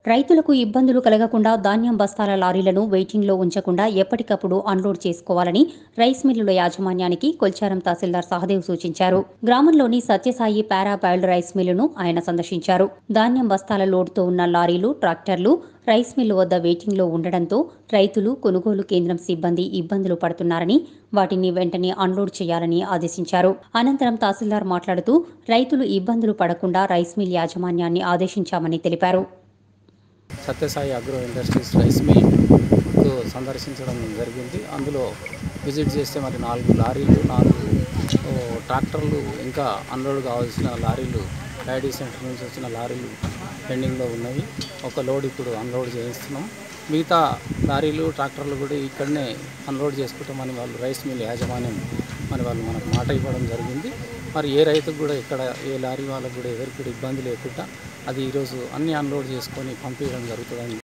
రైతులకు ఇబ్బందులు కలగకుండా ధాన్యం బస్తాల లారీలను వెయిటింగ్లో ఉంచకుండా ఎప్పటికప్పుడు అన్లోడ్ చేసుకోవాలని రైస్ మిల్లుల యాజమాన్యానికి కొల్చారం తహసీల్దార్ సహదేవ్ సూచించారు గ్రామంలోని సత్యసాయి పారా బాయిల్డ్ రైస్ మిల్లును ఆయన సందర్శించారు ధాన్యం బస్తాల లోడ్తో ఉన్న లారీలు ట్రాక్టర్లు రైస్ మిల్లు వద్ద వెయిటింగ్లో ఉండడంతో రైతులు కొనుగోలు కేంద్రం సిబ్బంది ఇబ్బందులు పడుతున్నారని వాటిని వెంటనే అన్లోడ్ చేయాలని ఆదేశించారు అనంతరం తహసీల్దార్ మాట్లాడుతూ రైతులు ఇబ్బందులు పడకుండా రైస్ మిల్ యాజమాన్యాన్ని ఆదేశించామని తెలిపారు Sathya Sai agro industries rice mill సందర్శించడం జరిగింది అందులో విజిట్ చేస్తే మరి నాలుగు లారీలు నాలుగు ఓ, ట్రాక్టర్లు ఇంకా అన్లోడ్ కావాల్సిన లారీలు డైడీ సెంటర్ నుంచి వచ్చిన లారీలు పెండింగ్లో ఉన్నవి ఒక లోడ్ ఇప్పుడు అన్లోడ్ చేయిస్తున్నాం మిగతా లారీలు ట్రాక్టర్లు కూడా ఇక్కడనే అన్లోడ్ చేసుకుంటామని వాళ్ళు రైస్ మిల్ యాజమాన్యం మరి వాళ్ళు మనకు మాట ఇవ్వడం జరిగింది మరి ఏ రైతుకు కూడా ఇక్కడ ఏ లారీ వాళ్ళకు కూడా ఎవరికి కూడా ఇబ్బంది లేకుండా అది ఈరోజు అన్ని అన్లోడ్ చేసుకొని పంపించడం జరుగుతుందని